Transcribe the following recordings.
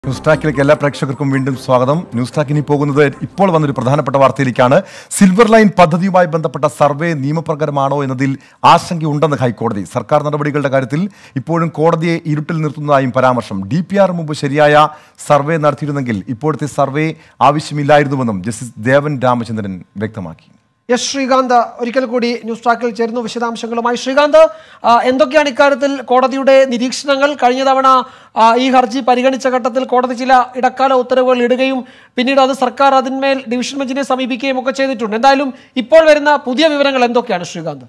News ടാക്കിലേക്ക് എല്ലാ പ്രേക്ഷകർക്കും വീണ്ടും സ്വാഗതം ന്യൂസ് ടാക്കിനി പോകുന്നത് ഇപ്പോൾ വന്നൊരു പ്രധാനപ്പെട്ട വാർത്തയിലേക്കാണ് സിൽവർ ലൈൻ പദ്ധതിയുമായി ബന്ധപ്പെട്ട സർവേ നിയമപ്രകാരമാണോ എന്നതിൽ ആശങ്കയുണ്ടെന്ന് ഹൈക്കോടതി സർക്കാർ നടപടികളുടെ കാര്യത്തിൽ ഇപ്പോഴും കോടതിയെ ഇരുട്ടിൽ നിർത്തുന്നതായും പരാമർശം ഡി പി ആർ മുമ്പ് ശരിയായ സർവേ നടത്തിയിരുന്നെങ്കിൽ ഇപ്പോഴത്തെ സർവേ ആവശ്യമില്ലായിരുന്നുവെന്നും ജസ്റ്റിസ് ദേവൻ രാമചന്ദ്രൻ വ്യക്തമാക്കി എസ് ശ്രീകാന്ത് ഒരിക്കൽ കൂടി ന്യൂസ് ട്രാക്കിൽ ചേരുന്നു വിശദാംശങ്ങളുമായി ശ്രീകാന്ത് ആ, എന്തൊക്കെയാണ് ഇക്കാര്യത്തിൽ കോടതിയുടെ നിരീക്ഷണങ്ങൾ കഴിഞ്ഞ തവണ ആ, ഈ ഹർജി പരിഗണിച്ച ഘട്ടത്തിൽ കോടതി ചില ഇടക്കാല ഉത്തരവുകൾ ഇടുകയും പിന്നീട് അത് സർക്കാർ അതിന്മേൽ ഡിവിഷൻ ബെഞ്ചിനെ സമീപിക്കുകയും ഒക്കെ ചെയ്തിട്ടുണ്ട് എന്തായാലും ഇപ്പോൾ വരുന്ന പുതിയ വിവരങ്ങൾ എന്തൊക്കെയാണ് ശ്രീകാന്ത്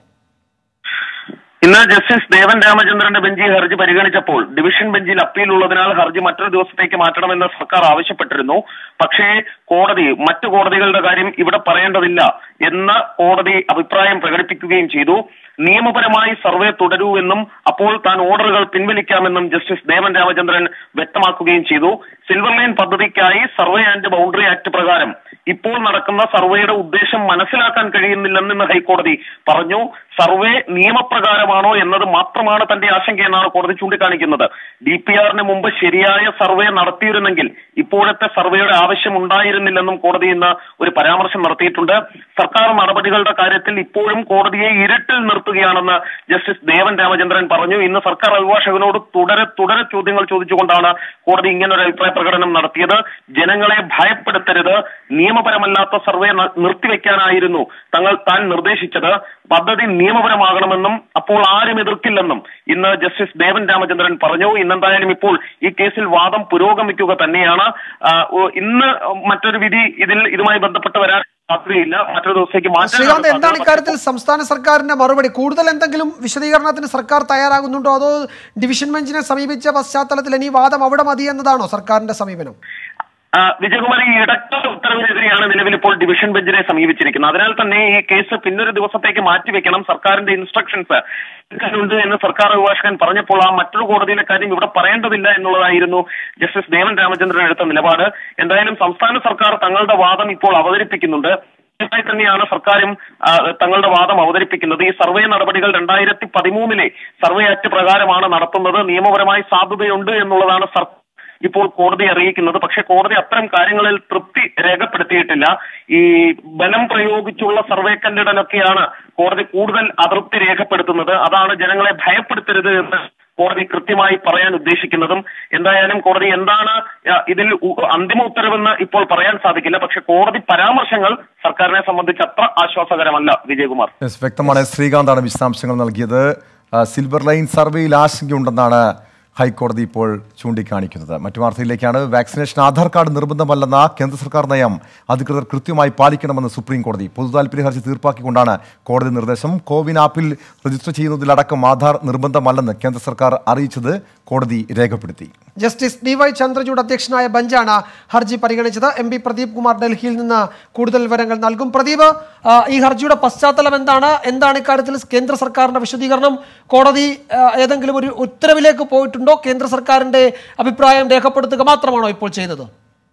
ഇന്ന് ജസ്റ്റിസ് ദേവൻ രാമചന്ദ്രന്റെ ബെഞ്ച് ഈ ഹർജി പരിഗണിച്ചപ്പോൾ ഡിവിഷൻ ബെഞ്ചിൽ അപ്പീൽ ഉള്ളതിനാൽ ഹർജി മറ്റൊരു ദിവസത്തേക്ക് മാറ്റണമെന്ന് സർക്കാർ ആവശ്യപ്പെട്ടിരുന്നു പക്ഷേ കോടതി മറ്റു കോടതികളുടെ കാര്യം ഇവിടെ പറയേണ്ടതില്ല എന്ന് കോടതി അഭിപ്രായം പ്രകടിപ്പിക്കുകയും ചെയ്തു നിയമപരമായി സർവേ തുടരൂ എന്നും അപ്പോൾ താൻ ഓർഡറുകൾ പിൻവലിക്കാമെന്നും ജസ്റ്റിസ് ദേവൻ രാമചന്ദ്രൻ വ്യക്തമാക്കുകയും ചെയ്തു സിൽവർ ലൈൻ പദ്ധതിക്കായി സർവേ ആൻഡ് ബൗണ്ടറി ആക്ട് പ്രകാരം ഇപ്പോൾ നടക്കുന്ന സർവേയുടെ ഉദ്ദേശം മനസ്സിലാക്കാൻ കഴിയുന്നില്ലെന്ന് ഹൈക്കോടതി പറഞ്ഞു സർവേ നിയമപ്രകാരമാണോ എന്നത് മാത്രമാണ് തന്റെ ആശങ്കയെന്നാണ് കോടതി ചൂണ്ടിക്കാണിക്കുന്നത് ഡി പി ആറിന് മുമ്പ് ശരിയായ സർവേ നടത്തിയിരുന്നെങ്കിൽ ഇപ്പോഴത്തെ സർവേയുടെ ആവശ്യം ഉണ്ടായിരുന്നില്ലെന്നും കോടതി ഇന്ന് ഒരു പരാമർശം നടത്തിയിട്ടുണ്ട് സർക്കാർ നടപടികളുടെ കാര്യത്തിൽ ഇപ്പോഴും കോടതിയെ ഇരുട്ടിൽ നിർത്തുകയാണെന്ന് ജസ്റ്റിസ് ദേവൻ രാമചന്ദ്രൻ പറഞ്ഞു ഇന്ന് സർക്കാർ അഭിഭാഷകനോട് തുടരെ തുടരെ ചോദ്യങ്ങൾ ചോദിച്ചുകൊണ്ടാണ് കോടതി ഇങ്ങനൊരു അഭിപ്രായ പ്രകടനം നടത്തിയത് ജനങ്ങളെ ഭയപ്പെടുത്തരുത് നിയമപരമല്ലാത്ത സർവേ ന- നിർത്തിവെക്കാനായിരുന്നു തങ്ങൾ താൻ നിർദ്ദേശിച്ചത് പദ്ധതി നിയമപരമാകണമെന്നും അപ്പോൾ ആരും എതിർക്കില്ലെന്നും ഇന്ന് ജസ്റ്റിസ് ദേവൻ രാമചന്ദ്രൻ പറഞ്ഞു ഇന്നെന്തായാലും ഇപ്പോൾ ഈ കേസിൽ വാദം പുരോഗമിക്കുക തന്നെയാണ് ആ, ഓ, ഇന്ന് മറ്റൊരു വിധി ഇതിൽ ഇതുമായി ബന്ധപ്പെട്ട് വരാൻ സാധ്യതയില്ല മറ്റൊരു ദിവസത്തേക്ക് ശ്രീകാന്ത് മാറ്റാൻ എന്താണ് ഇക്കാര്യത്തിൽ സംസ്ഥാന സർക്കാരിന്റെ മറുപടി കൂടുതൽ എന്തെങ്കിലും വിശദീകരണത്തിന് സർക്കാർ തയ്യാറാകുന്നുണ്ടോ അതോ ഡിവിഷൻ ബെഞ്ചിനെ സമീപിച്ച പശ്ചാത്തലത്തിൽ ഇനി വാദം അവിടെ മതി എന്നതാണോ സർക്കാരിന്റെ സമീപനം ആ, വിജയകുമാർ ഈ ഇടക്കാല ഉത്തരവിനെതിരെയാണ് നിലവിൽ ഇപ്പോൾ ഡിവിഷൻ ബെഞ്ചിനെ സമീപിച്ചിരിക്കുന്നത് അതിനാൽ തന്നെ ഈ കേസ് പിന്നൊരു ദിവസത്തേക്ക് മാറ്റിവെക്കണം സർക്കാരിന്റെ ഇൻസ്ട്രക്ഷൻസ് ഉണ്ട് എന്ന് സർക്കാർ അഭിഭാഷകൻ പറഞ്ഞപ്പോൾ ആ മറ്റൊരു കോടതിയിലെ കാര്യം ഇവിടെ പറയേണ്ടതില്ല എന്നുള്ളതായിരുന്നു ജസ്റ്റിസ് ദേവൻ രാമചന്ദ്രൻ എടുത്ത നിലപാട് എന്തായാലും സംസ്ഥാന സർക്കാർ തങ്ങളുടെ വാദം ഇപ്പോൾ അവതരിപ്പിക്കുന്നുണ്ട് ായി തന്നെയാണ് സർക്കാരും ആ, തങ്ങളുടെ വാദം അവതരിപ്പിക്കുന്നത് ഈ സർവേ നടപടികൾ രണ്ടായിരത്തി പതിമൂന്നിലെ സർവേ ആക്ട് പ്രകാരമാണ് നടത്തുന്നത് നിയമപരമായി സാധ്യതയുണ്ട് എന്നുള്ളതാണ് സർക്കാർ ഇപ്പോൾ കോടതി അറിയിക്കുന്നത് പക്ഷേ കോടതി അത്തരം കാര്യങ്ങളിൽ തൃപ്തി രേഖപ്പെടുത്തിയിട്ടില്ല ഈ ബലം പ്രയോഗിച്ചുള്ള സർവേ കല്ലിടലൊക്കെയാണ് കോടതി കൂടുതൽ അതൃപ്തി രേഖപ്പെടുത്തുന്നത് അതാണ് ജനങ്ങളെ ഭയപ്പെടുത്തരുത് എന്ന് കോടതി കൃത്യമായി പറയാൻ ഉദ്ദേശിക്കുന്നതും എന്തായാലും കോടതി എന്താണ് ആ, ഇതിൽ ഉ- അന്തിമ ഉത്തരവെന്ന് ഇപ്പോൾ പറയാൻ സാധിക്കില്ല പക്ഷെ കോടതി പരാമർശങ്ങൾ സർക്കാരിനെ സംബന്ധിച്ച് അത്ര ആശ്വാസകരമല്ല വിജയകുമാർ യെസ് വ്യക്തമാണ് ശ്രീകാന്താണ് വിശദാംശങ്ങൾ നൽകിയത് ആ, സിൽവർ ലൈൻ സർവേയിൽ ആശങ്കയുണ്ടെന്നാണ് ഹൈക്കോടതി ഇപ്പോൾ ചൂണ്ടിക്കാണിക്കുന്നത് മറ്റു വാർത്തയിലേക്കാണ് വാക്സിനേഷൻ ആധാർ കാർഡ് നിർബന്ധമല്ലെന്ന കേന്ദ്ര സർക്കാർ നയം അധികൃതർ കൃത്യമായി പാലിക്കണമെന്ന് സുപ്രീം കോടതി പൊതുതാൽപര്യ ഹർജി തീർപ്പാക്കിക്കൊണ്ടാണ് കോടതി നിർദ്ദേശം കോവിൻ ആപ്പിൽ രജിസ്റ്റർ ചെയ്യുന്നതിലടക്കം ആധാർ നിർബന്ധമല്ലെന്ന് കേന്ദ്ര സർക്കാർ അറിയിച്ചത് കോടതി രേഖപ്പെടുത്തി ജസ്റ്റിസ് ഡി വൈ ചന്ദ്രചൂഡ് അധ്യക്ഷനായ ബെഞ്ചാണ് ഹർജി പരിഗണിച്ചത് എം പി പ്രദീപ് കുമാർ ഡൽഹിയിൽ നിന്ന് കൂടുതൽ വിവരങ്ങൾ നൽകും പ്രദീപ് ആ, ഈ ഹർജിയുടെ പശ്ചാത്തലം എന്താണ് എന്താണ് ഇക്കാര്യത്തിൽ കേന്ദ്ര സർക്കാരിന്റെ വിശദീകരണം കോടതി ആ, ഏതെങ്കിലും ഒരു ഉത്തരവിലേക്ക് പോയിട്ടുണ്ടോ കേന്ദ്ര സർക്കാരിന്റെ അഭിപ്രായം രേഖപ്പെടുത്തുക മാത്രമാണോ ഇപ്പോൾ ചെയ്തത്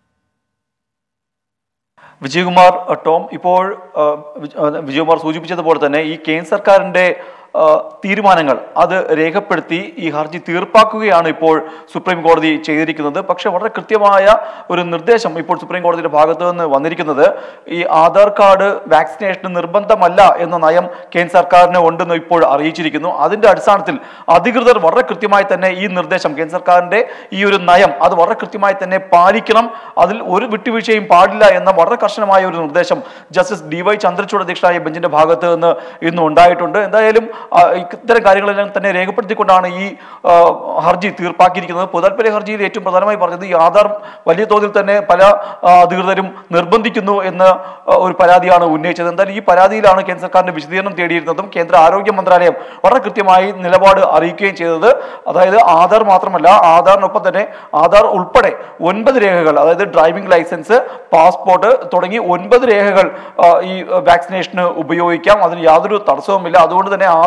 വിജയകുമാർ അഹ് ടോം ഇപ്പോൾ അഹ് വിജ- അഹ് വിജയകുമാർ സൂചിപ്പിച്ചതുപോലെ തന്നെ ഈ കേന്ദ്ര സർക്കാരിന്റെ അഹ് തീരുമാനങ്ങൾ അത് രേഖപ്പെടുത്തി ഈ ഹർജി തീർപ്പാക്കുകയാണ് ഇപ്പോൾ സുപ്രീം കോടതി ചെയ്തിരിക്കുന്നത് പക്ഷെ വളരെ കൃത്യമായ ഒരു നിർദ്ദേശം ഇപ്പോൾ സുപ്രീം കോടതിയുടെ ഭാഗത്തു നിന്ന് വന്നിരിക്കുന്നത് ഈ ആധാർ കാർഡ് വാക്സിനേഷന് നിർബന്ധമല്ല എന്ന നയം കേന്ദ്ര സർക്കാരിന് ഉണ്ടെന്ന് ഇപ്പോൾ അറിയിച്ചിരിക്കുന്നു അതിന്റെ അടിസ്ഥാനത്തിൽ അധികൃതർ വളരെ കൃത്യമായി തന്നെ ഈ നിർദ്ദേശം കേന്ദ്ര സർക്കാരിന്റെ ഈ ഒരു നയം അത് വളരെ കൃത്യമായി തന്നെ പാലിക്കണം അതിൽ ഒരു വിട്ടുവീഴ്ചയും പാടില്ല എന്ന വളരെ കർശനമായ ഒരു നിർദ്ദേശം ജസ്റ്റിസ് ഡി വൈ ചന്ദ്രചൂഡ് അധ്യക്ഷനായ ബെഞ്ചിന്റെ ഭാഗത്ത് നിന്ന് ഇന്ന് ഉണ്ടായിട്ടുണ്ട് എന്തായാലും ആ, ഇത്തരം കാര്യങ്ങളെല്ലാം തന്നെ രേഖപ്പെടുത്തിക്കൊണ്ടാണ് ഈ ആ, ഹർജി തീർപ്പാക്കിയിരിക്കുന്നത് പൊതുതാൽപര്യ ഹർജിയിൽ ഏറ്റവും പ്രധാനമായി പറഞ്ഞത് ഈ ആധാർ വലിയ തോതിൽ തന്നെ പല ആ, അധികൃതരും നിർബന്ധിക്കുന്നു എന്ന ആ, ഒരു പരാതിയാണ് ഉന്നയിച്ചത് എന്തായാലും ഈ പരാതിയിലാണ് കേന്ദ്ര സർക്കാരിന്റെ വിശദീകരണം തേടിയിരുന്നതും കേന്ദ്ര ആരോഗ്യ മന്ത്രാലയം വളരെ കൃത്യമായി നിലപാട് അറിയിക്കുകയും ചെയ്തത് അതായത് ആധാർ മാത്രമല്ല ആധാറിനൊപ്പം തന്നെ ആധാർ ഉൾപ്പെടെ ഒൻപത് രേഖകൾ അതായത് ഡ്രൈവിംഗ് ലൈസൻസ് പാസ്പോർട്ട് തുടങ്ങി ഒൻപത് രേഖകൾ ആ, ഈ വാക്സിനേഷന് ഉപയോഗിക്കാം അതിന് യാതൊരു തടസ്സവുമില്ല അതുകൊണ്ട് തന്നെ ആധാർ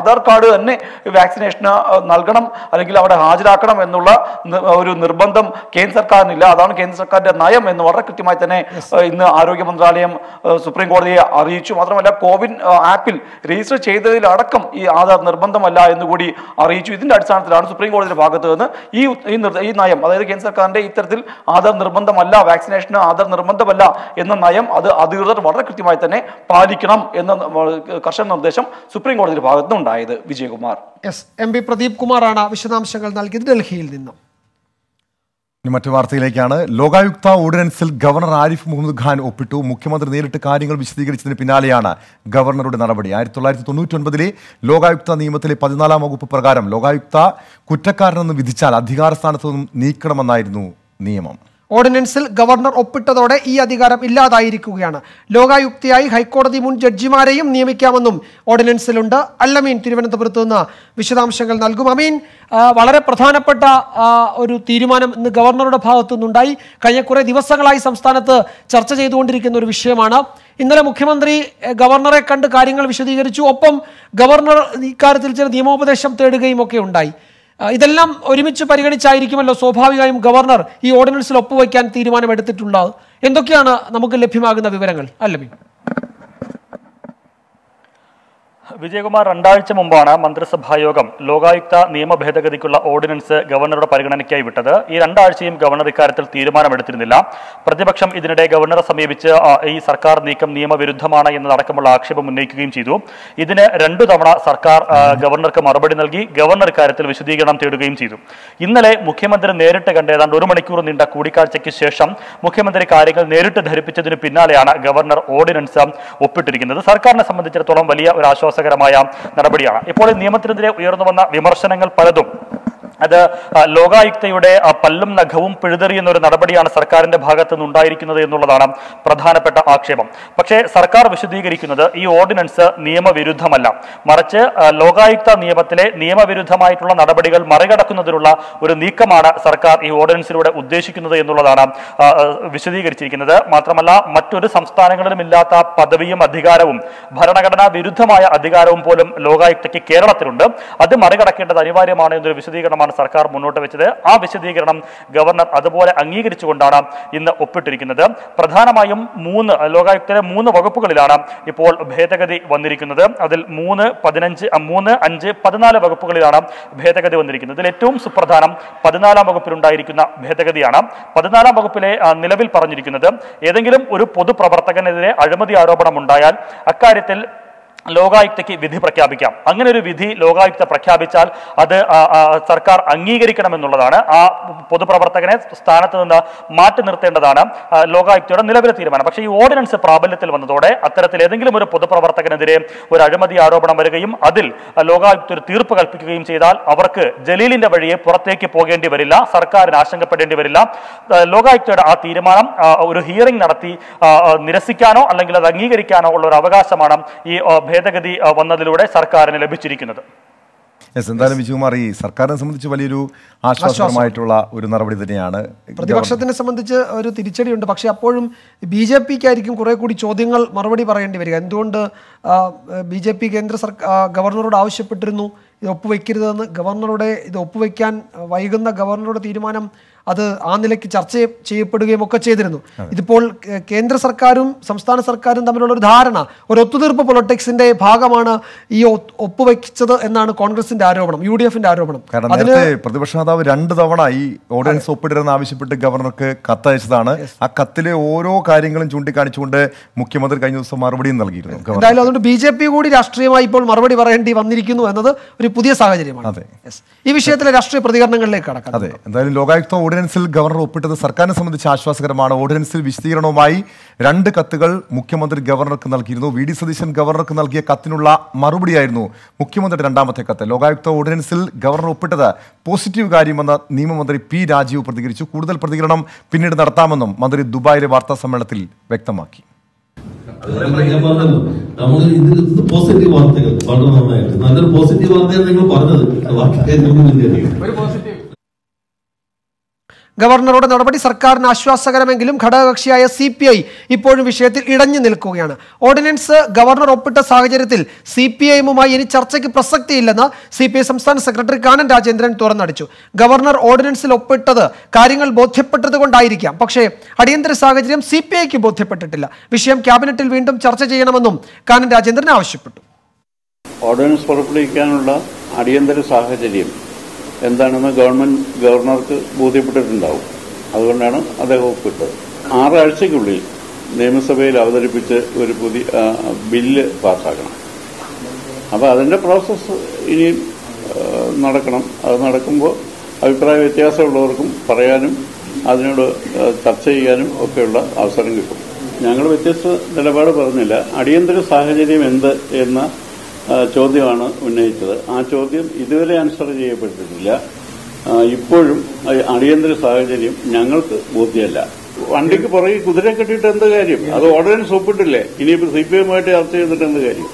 ആധാർ കാർഡ് തന്നെ വാക്സിനേഷന് നൽകണം അല്ലെങ്കിൽ അവിടെ ഹാജരാക്കണം എന്നുള്ള നി- ഒരു നിർബന്ധം കേന്ദ്ര സർക്കാരിനില്ല അതാണ് കേന്ദ്ര സർക്കാരിന്റെ നയം എന്ന് വളരെ കൃത്യമായി തന്നെ ഏഹ്, ഇന്ന് ആരോഗ്യ മന്ത്രാലയം ഏഹ്, സുപ്രീം കോടതിയെ അറിയിച്ചു മാത്രമല്ല കോവിൻ ഏഹ്, ആപ്പിൽ രജിസ്റ്റർ ചെയ്തതിലടക്കം ഈ ആധാർ നിർബന്ധമല്ല എന്നുകൂടി അറിയിച്ചു ഇതിന്റെ അടിസ്ഥാനത്തിലാണ് സുപ്രീം കോടതിയുടെ ഭാഗത്ത് നിന്ന് ഈ ഈ നിർ- ഈ നയം അതായത് കേന്ദ്ര സർക്കാരിന്റെ ഇത്തരത്തിൽ ആധാർ നിർബന്ധമല്ല വാക്സിനേഷന് ആധാർ നിർബന്ധമല്ല എന്ന നയം അത് അധികൃതർ വളരെ കൃത്യമായി തന്നെ പാലിക്കണം എന്ന ന- കർശന നിർദ്ദേശം സുപ്രീം കോടതിയുടെ ഭാഗത്ത് നിന്നുണ്ടായത് Vijayakumar S M P Pradeep കുമാറാണ് വിശദാംശങ്ങൾ നൽകിയത് ഡൽഹിയിൽ നിന്നും ഇനി മറ്റു വാർത്തയിലേക്കാണ് ലോകായുക്ത ഓർഡിനൻസിൽ ഗവർണർ ആരിഫ് മുഹമ്മദ് ഖാൻ ഒപ്പിട്ടു മുഖ്യമന്ത്രി നേരിട്ട് കാര്യങ്ങൾ വിശദീകരിച്ചതിന് പിന്നാലെയാണ് ഗവർണറുടെ നടപടി ആയിരത്തി തൊള്ളായിരത്തി തൊണ്ണൂറ്റി ഒൻപതിലെ ലോകായുക്ത നിയമത്തിലെ പതിനാലാം വകുപ്പ് പ്രകാരം ലോകായുക്ത കുറ്റക്കാരനെന്ന് വിധിച്ചാൽ അധികാര സ്ഥാനത്തു നിന്നും നീക്കണമെന്നായിരുന്നു നിയമം ഓർഡിനൻസിൽ ഗവർണർ ഒപ്പിട്ടതോടെ ഈ അധികാരം ഇല്ലാതായിരിക്കുകയാണ് ലോകായുക്തയായി ഹൈക്കോടതി മുൻ ജഡ്ജിമാരെയും നിയമിക്കാമെന്നും ഓർഡിനൻസിലുണ്ട് അല്ലമീൻ തിരുവനന്തപുരത്ത് നിന്ന് വിശദാംശങ്ങൾ നൽകും അമീൻ ആ, വളരെ പ്രധാനപ്പെട്ട ആ, ഒരു തീരുമാനം ഇന്ന് ഗവർണറുടെ ഭാഗത്തു നിന്നുണ്ടായി കഴിഞ്ഞ കുറേ ദിവസങ്ങളായി സംസ്ഥാനത്ത് ചർച്ച ചെയ്തുകൊണ്ടിരിക്കുന്ന ഒരു വിഷയമാണ് ഇന്നലെ മുഖ്യമന്ത്രി എ, ഗവർണറെ കണ്ട് കാര്യങ്ങൾ വിശദീകരിച്ചു ഒപ്പം ഗവർണർ ഇക്കാര്യത്തിൽ ചില നിയമോപദേശം തേടുകയും ഒക്കെ ഉണ്ടായി ആ, ഇതെല്ലാം ഒരുമിച്ച് പരിഗണിച്ചായിരിക്കുമല്ലോ സ്വാഭാവികമായും ഗവർണർ ഈ ഓർഡിനൻസിൽ ഒപ്പുവയ്ക്കാൻ തീരുമാനമെടുത്തിട്ടുള്ളത് എന്തൊക്കെയാണ് നമുക്ക് ലഭ്യമാകുന്ന വിവരങ്ങൾ അല്ലമി വിജയകുമാർ രണ്ടാഴ്ച മുമ്പാണ് മന്ത്രിസഭാ യോഗം ലോകായുക്ത നിയമ ഭേദഗതിക്കുള്ള ഓർഡിനൻസ് ഗവർണറുടെ പരിഗണനയ്ക്കായി വിട്ടത് ഈ രണ്ടാഴ്ചയും ഗവർണർ ഇക്കാര്യത്തിൽ തീരുമാനമെടുത്തിരുന്നില്ല പ്രതിപക്ഷം ഇതിനിടെ ഗവർണറെ സമീപിച്ച് ആ, ഈ സർക്കാർ നീക്കം നിയമവിരുദ്ധമാണ് എന്നതടക്കമുള്ള ആക്ഷേപം ഉന്നയിക്കുകയും ചെയ്തു ഇതിന് രണ്ടു തവണ സർക്കാർ ആ, ഗവർണർക്ക് മറുപടി നൽകി ഗവർണർ ഇക്കാര്യത്തിൽ വിശദീകരണം തേടുകയും ചെയ്തു ഇന്നലെ മുഖ്യമന്ത്രി നേരിട്ട് കണ്ട് ഏതാണ്ട് ഒരു മണിക്കൂർ നീണ്ട കൂടിക്കാഴ്ചയ്ക്ക് ശേഷം മുഖ്യമന്ത്രി കാര്യങ്ങൾ നേരിട്ട് ധരിപ്പിച്ചതിന് പിന്നാലെയാണ് ഗവർണർ ഓർഡിനൻസ് ഒപ്പിട്ടിരിക്കുന്നത് സർക്കാരിനെ സംബന്ധിച്ചിടത്തോളം വലിയ ഒരു ആശ്വാസകരമായ നടപടിയാണ് ഇപ്പോൾ ഈ നിയമത്തിനെതിരെ ഉയർന്നു വന്ന വിമർശനങ്ങൾ പലതും അത് ആ, ലോകായുക്തയുടെ ആ, പല്ലും നഖവും പിഴുതെറിയുന്ന ഒരു നടപടിയാണ് സർക്കാരിന്റെ ഭാഗത്ത് നിന്നുണ്ടായിരിക്കുന്നത് എന്നുള്ളതാണ് പ്രധാനപ്പെട്ട ആക്ഷേപം പക്ഷേ സർക്കാർ വിശദീകരിക്കുന്നത് ഈ ഓർഡിനൻസ് നിയമവിരുദ്ധമല്ല മറിച്ച് ആ, ലോകായുക്ത നിയമത്തിലെ നിയമവിരുദ്ധമായിട്ടുള്ള നടപടികൾ മറികടക്കുന്നതിനുള്ള ഒരു നീക്കമാണ് സർക്കാർ ഈ ഓർഡിനൻസിലൂടെ ഉദ്ദേശിക്കുന്നത് എന്നുള്ളതാണ് ആ, ആ, വിശദീകരിച്ചിരിക്കുന്നത് മാത്രമല്ല മറ്റൊരു സംസ്ഥാനങ്ങളിലും ഇല്ലാത്ത പദവിയും അധികാരവും ഭരണഘടനാ വിരുദ്ധമായ അധികാരവും പോലും ലോകായുക്തയ്ക്ക് കേരളത്തിലുണ്ട് അത് മറികടക്കേണ്ടത് അനിവാര്യമാണ് എന്നൊരു വിശദീകരണമാണ് സർക്കാർ മുന്നോട്ട് വെച്ചത് ആ വിശദീകരണം ഗവർണർ അതുപോലെ അംഗീകരിച്ചുകൊണ്ടാണ് ഇന്ന് ഒപ്പിട്ടിരിക്കുന്നത് പ്രധാനമായും മൂന്ന് ലോകായുക്തയിലെ മൂന്ന് വകുപ്പുകളിലാണ് ഇപ്പോൾ ഭേദഗതി വന്നിരിക്കുന്നത് അതിൽ മൂന്ന് പതിനഞ്ച് അ, മൂന്ന് അഞ്ച് പതിനാല് വകുപ്പുകളിലാണ് ഭേദഗതി വന്നിരിക്കുന്നത് ഇതിൽ ഏറ്റവും സുപ്രധാനം പതിനാലാം വകുപ്പിലുണ്ടായിരിക്കുന്ന ഭേദഗതിയാണ് പതിനാലാം വകുപ്പിലെ ആ, നിലവിൽ പറഞ്ഞിരിക്കുന്നത് ഏതെങ്കിലും ഒരു പൊതുപ്രവർത്തകനെതിരെ അഴിമതി ആരോപണം ഉണ്ടായാൽ അക്കാര്യത്തിൽ ലോകായുക്തയ്ക്ക് വിധി പ്രഖ്യാപിക്കാം അങ്ങനെ ഒരു വിധി ലോകായുക്ത പ്രഖ്യാപിച്ചാൽ അത് ആ, ആ, സർക്കാർ അംഗീകരിക്കണമെന്നുള്ളതാണ് ആ പൊതുപ്രവർത്തകനെ സ്ഥാനത്ത് നിന്ന് മാറ്റി നിർത്തേണ്ടതാണ് ആ, ലോകായുക്തയുടെ നിലവിലെ തീരുമാനം പക്ഷേ ഈ ഓർഡിനൻസ് പ്രാബല്യത്തിൽ വന്നതോടെ അത്തരത്തിൽ ഏതെങ്കിലും ഒരു പൊതുപ്രവർത്തകനെതിരെ ഒരു അഴിമതി ആരോപണം വരികയും അതിൽ ആ, ലോകായുക്ത ഒരു തീർപ്പ് കൽപ്പിക്കുകയും ചെയ്താൽ അവർക്ക് ജലീലിന്റെ വഴിയെ പുറത്തേക്ക് പോകേണ്ടി വരില്ല സർക്കാരിന് ആശങ്കപ്പെടേണ്ടി വരില്ല ആ, ലോകായുക്തയുടെ ആ തീരുമാനം ആ, ഒരു ഹിയറിംഗ് നടത്തി ആ, ആ, നിരസിക്കാനോ അല്ലെങ്കിൽ അത് അംഗീകരിക്കാനോ ഉള്ള ഒരു അവകാശമാണ് ഈ ആ, ഭേദഗതി ആ, വന്നതിലൂടെ സർക്കാരിന് ലഭിച്ചിരിക്കുന്നത് യെസ് എന്തായാലും വിജയകുമാർ ഈ സർക്കാരിനെ സംബന്ധിച്ച് വലിയൊരു ആശ്വാസകരമായിട്ടുള്ള ഒരു നടപടി തന്നെയാണ് പ്രതിപക്ഷത്തിനെ സംബന്ധിച്ച് ഒരു തിരിച്ചടിയുണ്ട് പക്ഷേ അപ്പോഴും ബി ജെ പിക്കായിരിക്കും കുറെ കൂടി ചോദ്യങ്ങൾ മറുപടി പറയേണ്ടി വരിക എന്തുകൊണ്ട് ബി ജെ പി കേന്ദ്ര സർക്കാർ ഗവർണറോട് ആവശ്യപ്പെട്ടിരുന്നു ഇത് ഒപ്പുവെക്കരുതെന്ന് ഗവർണറുടെ ഇത് ഒപ്പുവെക്കാൻ വൈകുന്ന ഗവർണറുടെ തീരുമാനം അത് ആ നിലയ്ക്ക് ചർച്ച ചെയ്യ- ചെയ്യപ്പെടുകയും ഒക്കെ ചെയ്തിരുന്നു ഇതിപ്പോൾ കേ- കേന്ദ്ര സർക്കാരും സംസ്ഥാന സർക്കാരും തമ്മിലുള്ള ഒരു ധാരണ ഒരു ഒത്തുതീർപ്പ് പൊളിറ്റിക്സിന്റെ ഭാഗമാണ് ഈ ഒ- ഒപ്പുവെച്ചത് എന്നാണ് കോൺഗ്രസിന്റെ ആരോപണം യു ഡി എഫിന്റെ ആരോപണം കാരണം നേരത്തെ പ്രതിപക്ഷ നേതാവ് രണ്ട് തവണ ഈ ഓർഡിനൻസ് ഒപ്പിടരുതെന്ന് ആവശ്യപ്പെട്ട് ഗവർണർക്ക് കത്തയച്ചതാണ് ആ കത്തിലെ ഓരോ കാര്യങ്ങളും ചൂണ്ടിക്കാണിച്ചുകൊണ്ട് മുഖ്യമന്ത്രി കഴിഞ്ഞ ദിവസം മറുപടിയും നൽകിയിരുന്നു ഗവർണർ എന്തായാലും അതുകൊണ്ട് ബി ജെ പി കൂടി രാഷ്ട്രീയമായി ഇപ്പോൾ മറുപടി പറയേണ്ടി വന്നിരിക്കുന്നു എന്നത് ഒരു പുതിയ സാഹചര്യമാണ് അതെ. Yes. ഈ വിഷയത്തിലെ രാഷ്ട്രീയ പ്രതികരണങ്ങളിലേക്ക് കടക്കാം അതെ എന്തായാലും ലോകായുക്ത ഓർഡിനൻസിൽ ഗവർണർ ഒപ്പിട്ടത് സർക്കാരിനെ സംബന്ധിച്ച് ആശ്വാസകരമാണ് ഓർഡിനൻസിൽ വിശദീകരണവുമായി രണ്ട് കത്തുകൾ മുഖ്യമന്ത്രി ഗവർണർക്ക് നൽകിയിരുന്നു വി ഡി സതീശൻ ഗവർണർക്ക് നൽകിയ കത്തിനുള്ള മറുപടിയായിരുന്നു മുഖ്യമന്ത്രിയുടെ രണ്ടാമത്തെ കത്ത് ലോകായുക്ത ഓർഡിനൻസിൽ ഗവർണർ ഒപ്പിട്ടത് പോസിറ്റീവ് കാര്യമെന്ന് നിയമമന്ത്രി പി രാജീവ് പ്രതികരിച്ചു കൂടുതൽ പ്രതികരണം പിന്നീട് നടത്താമെന്നും മന്ത്രി ദുബായിലെ വാർത്താ സമ്മേളനത്തിൽ വ്യക്തമാക്കി അതുപോലെ ഞാൻ പറഞ്ഞല്ലോ നമ്മൾ ഇത് ഇത് പോസിറ്റീവ് വാർത്തകൾ വളരെ നന്നായിട്ട് നല്ലൊരു പോസിറ്റീവ് വാർത്തയാണ് നിങ്ങൾ പറഞ്ഞത് ബാക്കി കാര്യങ്ങളൊന്നും എനിക്കറിയാം ഗവർണറുടെ നടപടി സർക്കാരിന് ആശ്വാസകരമെങ്കിലും ഘടകകക്ഷിയായ സി പി ഐ ഇപ്പോഴും വിഷയത്തിൽ ഇടഞ്ഞു നിൽക്കുകയാണ് ഓർഡിനൻസ് ഗവർണർ ഒപ്പിട്ട സാഹചര്യത്തിൽ സി പി ഐഎമ്മുമായി ഇനി ചർച്ചയ്ക്ക് പ്രസക്തിയില്ലെന്ന് സി പി ഐ സംസ്ഥാന സെക്രട്ടറി കാനൻ രാജേന്ദ്രൻ തുറന്നടിച്ചു ഗവർണർ ഓർഡിനൻസിൽ ഒപ്പിട്ടത് കാര്യങ്ങൾ ബോധ്യപ്പെട്ടതുകൊണ്ടായിരിക്കാം പക്ഷേ അടിയന്തര സാഹചര്യം സി പി ഐക്ക് ബോധ്യപ്പെട്ടിട്ടില്ല വിഷയം ക്യാബിനറ്റിൽ വീണ്ടും ചർച്ച ചെയ്യണമെന്നും കാനൻ രാജേന്ദ്രൻ ആവശ്യപ്പെട്ടു ഓർഡിനൻസ് പുറപ്പെടുവിക്കാനുള്ള അടിയന്തര സാഹചര്യം എന്താണെന്ന് ഗവൺമെന്റ് ഗവർണർക്ക് ബോധ്യപ്പെട്ടിട്ടുണ്ടാവും അതുകൊണ്ടാണ് അദ്ദേഹം ഒപ്പിട്ടത് ആറാഴ്ചയ്ക്കുള്ളിൽ നിയമസഭയിൽ അവതരിപ്പിച്ച് ഒരു പുതിയ ആ, ബില്ല് പാസ്സാക്കണം അപ്പോൾ അതിൻ്റെ പ്രോസസ്സ് ഇനിയും ആ, നടക്കണം അത് നടക്കുമ്പോൾ അഭിപ്രായ വ്യത്യാസമുള്ളവർക്കും പറയാനും അതിനോട് ആ, ചർച്ച ചെയ്യാനും ഒക്കെയുള്ള അവസരം കിട്ടും ഞങ്ങൾ വ്യത്യസ്ത നിലപാട് പറഞ്ഞില്ല അടിയന്തര സാഹചര്യം എന്ത് എന്ന ആ, ചോദ്യമാണ് ഉന്നയിച്ചത് ആ ചോദ്യം ഇതുവരെ ആൻസർ ചെയ്യപ്പെട്ടിട്ടില്ല ആ, ഇപ്പോഴും ആ അടിയന്തര സാഹചര്യം ഞങ്ങൾക്ക് ബോധ്യമല്ല വണ്ടിക്ക് പുറകെ കുതിര കെട്ടിയിട്ട് എന്ത് കാര്യം അത് ഓർഡിനൻസ് ഒപ്പിട്ടില്ലേ ഇനിയിപ്പോൾ സി പി എമ്മുമായിട്ട് ചർച്ച ചെയ്തിട്ട് എന്ത് കാര്യം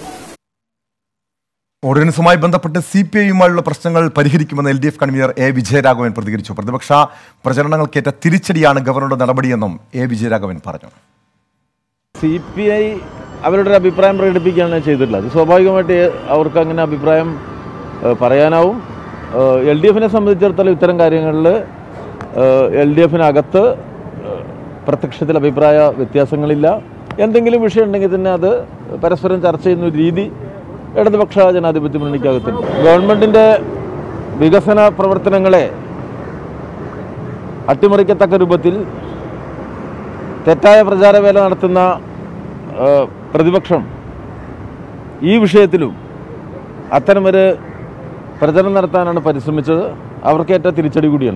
ഓർഡിനൻസുമായി ബന്ധപ്പെട്ട് സി പി ഐയുമായുള്ള പ്രശ്നങ്ങൾ പരിഹരിക്കുമെന്ന് L D F convener A Vijayaraghavan പ്രതികരിച്ചു പ്രതിപക്ഷ പ്രചരണങ്ങൾക്കേറ്റ തിരിച്ചടിയാണ് ഗവർണറുടെ നടപടിയെന്നും എ വിജയരാഘവൻ പറഞ്ഞു സി പി ഐ അവരുടെ ഒരു അഭിപ്രായം പ്രകടിപ്പിക്കുകയാണ് ചെയ്തിട്ടുള്ളത് അത് സ്വാഭാവികമായിട്ട് അവർക്ക് അങ്ങനെ അഭിപ്രായം ഏഹ്, പറയാനാവും എൽ ഡി എഫിനെ സംബന്ധിച്ചിടത്തോളം ഇത്തരം കാര്യങ്ങളിൽ എൽ ഡി എഫിനകത്ത് പ്രത്യക്ഷത്തിൽ അഭിപ്രായ വ്യത്യാസങ്ങളില്ല എന്തെങ്കിലും വിഷയം ഉണ്ടെങ്കിൽ തന്നെ അത് പരസ്പരം ചർച്ച ചെയ്യുന്ന ഒരു രീതി ഇടതുപക്ഷ ജനാധിപത്യ മുന്നണിക്കകത്തുണ്ട് ഗവൺമെൻറ്റിൻ്റെ വികസന പ്രവർത്തനങ്ങളെ അട്ടിമറിക്കത്തക്ക രൂപത്തിൽ തെറ്റായ പ്രചാരവേല നടത്തുന്ന ആ, പ്രതിപക്ഷം ഈ വിഷയത്തിലും അത്തരമൊരു പ്രചരണം നടത്താനാണ് പരിശ്രമിച്ചത് അവർക്കേറ്റ തിരിച്ചടി കൂടിയാണ്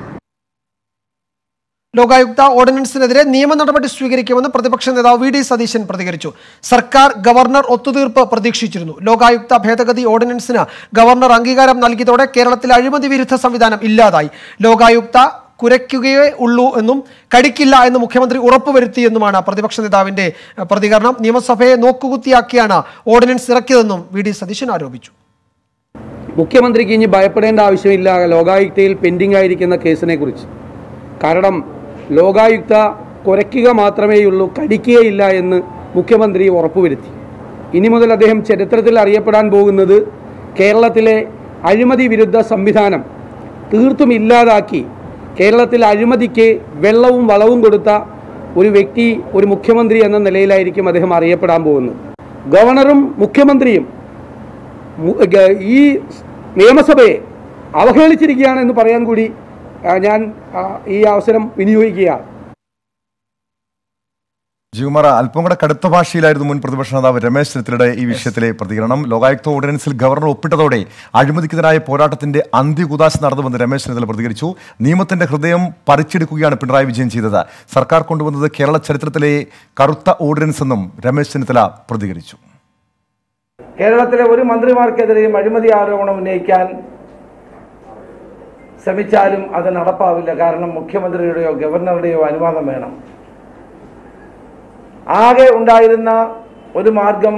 ലോകായുക്ത ഓർഡിനൻസിനെതിരെ നിയമ നടപടി സ്വീകരിക്കുമെന്ന് പ്രതിപക്ഷ നേതാവ് വി ഡി സതീശൻ പ്രതികരിച്ചു സർക്കാർ ഗവർണർ ഒത്തുതീർപ്പ് പ്രതീക്ഷിച്ചിരുന്നു ലോകായുക്ത ഭേദഗതി ഓർഡിനൻസിന് ഗവർണർ അംഗീകാരം നൽകിയതോടെ കേരളത്തിൽ അഴിമതി വിരുദ്ധ സംവിധാനം ഇല്ലാതായി ലോകായുക്ത കുരയ്ക്കുകയേ ഉള്ളൂ എന്നും കടിക്കില്ല എന്ന് മുഖ്യമന്ത്രി ഉറപ്പുവരുത്തിയെന്നുമാണ് പ്രതിപക്ഷ നേതാവിന്റെ അഹ്, പ്രതികരണം നിയമസഭയെ നോക്കുകുത്തിയാക്കിയാണ് ഓർഡിനൻസ് ഇറക്കിയതെന്നും വി ഡി സതീശൻ ആരോപിച്ചു മുഖ്യമന്ത്രിക്ക് ഇനി ഭയപ്പെടേണ്ട ആവശ്യമില്ല ലോകായുക്തയിൽ പെൻഡിംഗ് ആയിരിക്കുന്ന കേസിനെ കുറിച്ച് കാരണം ലോകായുക്ത കുരയ്ക്കുക മാത്രമേയുള്ളൂ കടിക്കുകയില്ല എന്ന് മുഖ്യമന്ത്രി ഉറപ്പുവരുത്തി ഇനി മുതൽ അദ്ദേഹം ചരിത്രത്തിൽ അറിയപ്പെടാൻ പോകുന്നത് കേരളത്തിലെ അഴിമതി വിരുദ്ധ സംവിധാനം തീർത്തും ഇല്ലാതാക്കി കേരളത്തിൽ അഴിമതിക്ക് വെള്ളവും വളവും കൊടുത്ത ഒരു വ്യക്തി ഒരു മുഖ്യമന്ത്രി എന്ന നിലയിലായിരിക്കും അദ്ദേഹം അറിയപ്പെടാൻ പോകുന്നത് ഗവർണറും മുഖ്യമന്ത്രിയും മു- ഗ- ഈ നിയമസഭയെ അവഹേളിച്ചിരിക്കുകയാണ് എന്ന് പറയാൻ കൂടി ആ, ഞാൻ ആ, ഈ അവസരം വിനിയോഗിക്കുകയാണ് ജികുമാർ അല്പം കൂടെ കടുത്ത ഭാഷയിലായിരുന്നു മുൻ പ്രതിപക്ഷ നേതാവ് രമേശ് ചെന്നിത്തലയുടെ ഈ വിഷയത്തിലെ പ്രതികരണം ലോകായുക്ത ഓർഡിനൻസിൽ ഗവർണർ ഒപ്പിട്ടതോടെ അഴിമതിക്കെതിരായ പോരാട്ടത്തിന്റെ അന്ത്യകുദാശ നടന്നുവെന്ന് രമേശ് ചെന്നിത്തല പ്രതികരിച്ചു നിയമത്തിന്റെ ഹൃദയം പറിച്ചെടുക്കുകയാണ് പിണറായി വിജയൻ ചെയ്തത് സർക്കാർ കൊണ്ടുവന്നത് കേരള ചരിത്രത്തിലെ കറുത്ത ഓർഡിനൻസ് എന്നും രമേശ് ചെന്നിത്തല പ്രതികരിച്ചു കേരളത്തിലെ ഒരു മന്ത്രിമാർക്കെതിരെയും അഴിമതി ആരോപണം ഉന്നയിക്കാൻ ശ്രമിച്ചാലും അത് നടപ്പാവില്ല കാരണം മുഖ്യമന്ത്രിയുടെയോ ഗവർണറുടെയോ അനുവാദം വേണം ആകെ ഉണ്ടായിരുന്ന ഒരു മാർഗം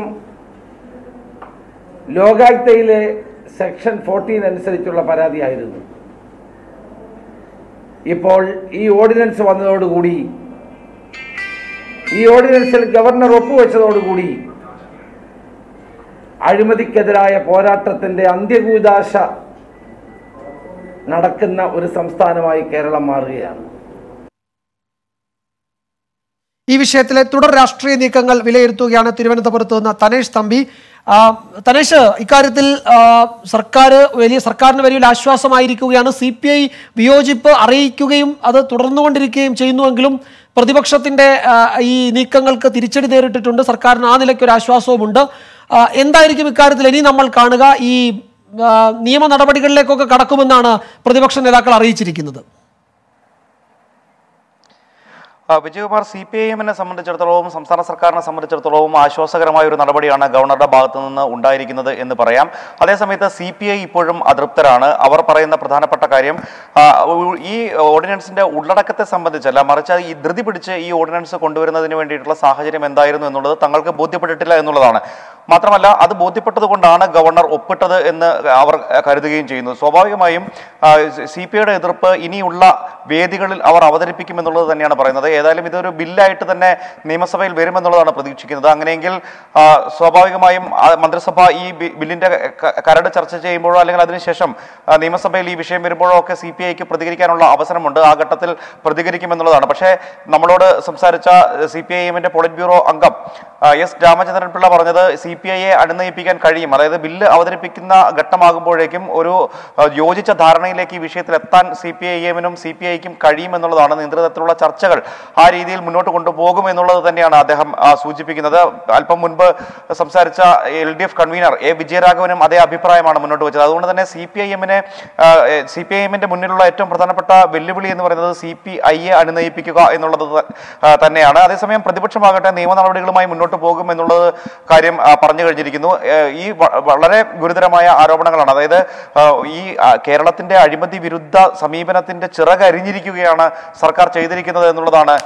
ലോകായുക്തയിലെ സെക്ഷൻ ഫോർട്ടീൻ അനുസരിച്ചുള്ള പരാതിയായിരുന്നു ഇപ്പോൾ ഈ ഓർഡിനൻസ് വന്നതോടുകൂടി ഈ ഓർഡിനൻസിൽ ഗവർണർ ഒപ്പുവെച്ചതോടുകൂടി അഴിമതിക്കെതിരായ പോരാട്ടത്തിന്റെ അന്ത്യകൂദാശ നടക്കുന്ന ഒരു സംസ്ഥാനമായി കേരളം മാറുകയാണ് ഈ വിഷയത്തിലെ തുടർ രാഷ്ട്രീയ നീക്കങ്ങൾ വിലയിരുത്തുകയാണ് തിരുവനന്തപുരത്ത് നിന്ന് തനേഷ് തമ്പി ആ, തനേഷ് ഇക്കാര്യത്തിൽ ആ, സർക്കാർ വലിയ സർക്കാരിന് വലിയൊരു ആശ്വാസമായിരിക്കുകയാണ് സി പി ഐ വിയോജിപ്പ് അറിയിക്കുകയും അത് തുടർന്നുകൊണ്ടിരിക്കുകയും ചെയ്യുന്നുവെങ്കിലും പ്രതിപക്ഷത്തിന്റെ ആ, ഈ നീക്കങ്ങൾക്ക് തിരിച്ചടി നേരിട്ടിട്ടുണ്ട് സർക്കാരിന് ആ നിലയ്ക്ക് ഒരു ആശ്വാസവുമുണ്ട് ആ, എന്തായിരിക്കും ഇക്കാര്യത്തിൽ ഇനി നമ്മൾ കാണുക ഈ ആ, നിയമ നടപടികളിലേക്കൊക്കെ കടക്കുമെന്നാണ് പ്രതിപക്ഷ നേതാക്കൾ അറിയിച്ചിരിക്കുന്നത് ആ, വിജയകുമാർ സി പി ഐ എമ്മിനെ സംബന്ധിച്ചിടത്തോളവും സംസ്ഥാന സർക്കാരിനെ സംബന്ധിച്ചിടത്തോളവും ആശ്വാസകരമായ ഒരു നടപടിയാണ് ഗവർണറുടെ ഭാഗത്തു നിന്ന് ഉണ്ടായിരിക്കുന്നത് എന്ന് പറയാം അതേസമയത്ത് സി പി ഐ ഇപ്പോഴും അതൃപ്തരാണ് അവർ പറയുന്ന പ്രധാനപ്പെട്ട കാര്യം ആ, ഉ- ഈ ഓർഡിനൻസിന്റെ ഉള്ളടക്കത്തെ സംബന്ധിച്ചല്ല മറിച്ച് ഈ ധൃതി പിടിച്ച് ഈ ഓർഡിനൻസ് കൊണ്ടുവരുന്നതിന് വേണ്ടിയിട്ടുള്ള സാഹചര്യം എന്തായിരുന്നു എന്നുള്ളത് തങ്ങൾക്ക് ബോധ്യപ്പെട്ടിട്ടില്ല എന്നുള്ളതാണ് മാത്രമല്ല അത് ബോധ്യപ്പെട്ടത് കൊണ്ടാണ് ഗവർണർ ഒപ്പിട്ടത് എന്ന് അവർ കരുതുകയും ചെയ്യുന്നു സ്വാഭാവികമായും സി പി ഐയുടെ എതിർപ്പ് ഇനിയുള്ള വേദികളിൽ അവർ അവതരിപ്പിക്കുമെന്നുള്ളത് തന്നെയാണ് പറയുന്നത് ഏതായാലും ഇതൊരു ബില്ലായിട്ട് തന്നെ നിയമസഭയിൽ വരുമെന്നുള്ളതാണ് പ്രതീക്ഷിക്കുന്നത് അങ്ങനെയെങ്കിൽ ആ, സ്വാഭാവികമായും ആ, മന്ത്രിസഭ ഈ ബി- ബില്ലിന്റെ ക- കരട് ചർച്ച ചെയ്യുമ്പോഴോ അല്ലെങ്കിൽ അതിനുശേഷം ആ, നിയമസഭയിൽ ഈ വിഷയം വരുമ്പോഴോ ഒക്കെ സി പി ഐക്ക് പ്രതികരിക്കാനുള്ള അവസരമുണ്ട് ആ ഘട്ടത്തിൽ പ്രതികരിക്കുമെന്നുള്ളതാണ് പക്ഷേ നമ്മളോട് സംസാരിച്ച സി പി ഐ എമ്മിന്റെ പോളിറ്റ് ബ്യൂറോ അംഗം ആ, എസ് രാമചന്ദ്രൻ പിള്ള പറഞ്ഞത് സി പി ഐയെ അനുനയിപ്പിക്കാൻ കഴിയും അതായത് ബില്ല് അവതരിപ്പിക്കുന്ന ഘട്ടമാകുമ്പോഴേക്കും ഒരു ആ, യോജിച്ച ധാരണയിലേക്ക് ഈ വിഷയത്തിൽ എത്താൻ സി പി ഐ എമ്മിനും സി പി ഐക്കും കഴിയുമെന്നുള്ളതാണ് നേതൃത്വത്തിലുള്ള ചർച്ചകൾ ആ രീതിയിൽ മുന്നോട്ട് കൊണ്ടുപോകും എന്നുള്ളത് തന്നെയാണ് അദ്ദേഹം ആ, സൂചിപ്പിക്കുന്നത് അല്പം മുൻപ് സംസാരിച്ച L D F convener A വിജയരാഘവനും അതേ അഭിപ്രായമാണ് മുന്നോട്ട് വെച്ചത് അതുകൊണ്ട് തന്നെ സി പി ഐ എമ്മിനെ സി പി ഐ എമ്മിന്റെ മുന്നിലുള്ള ഏറ്റവും പ്രധാനപ്പെട്ട വെല്ലുവിളി എന്ന് പറയുന്നത് സി പി ഐയെ അനുനയിപ്പിക്കുക എന്നുള്ളത് ത- ആ, തന്നെയാണ് അതേസമയം പ്രതിപക്ഷമാകട്ടെ നിയമ നടപടികളുമായി മുന്നോട്ട് പോകും എന്നുള്ളത് കാര്യം ആ, പറഞ്ഞു കഴിഞ്ഞിരിക്കുന്നു ഏ, ഈ വ- വളരെ ഗുരുതരമായ ആരോപണങ്ങളാണ് അതായത് ആ, ഈ ആ, കേരളത്തിന്റെ അഴിമതി വിരുദ്ധ സമീപനത്തിന്റെ ചിറകരിഞ്ഞിരിക്കുകയാണ് സർക്കാർ ചെയ്തിരിക്കുന്നത് എന്നുള്ളതാണ്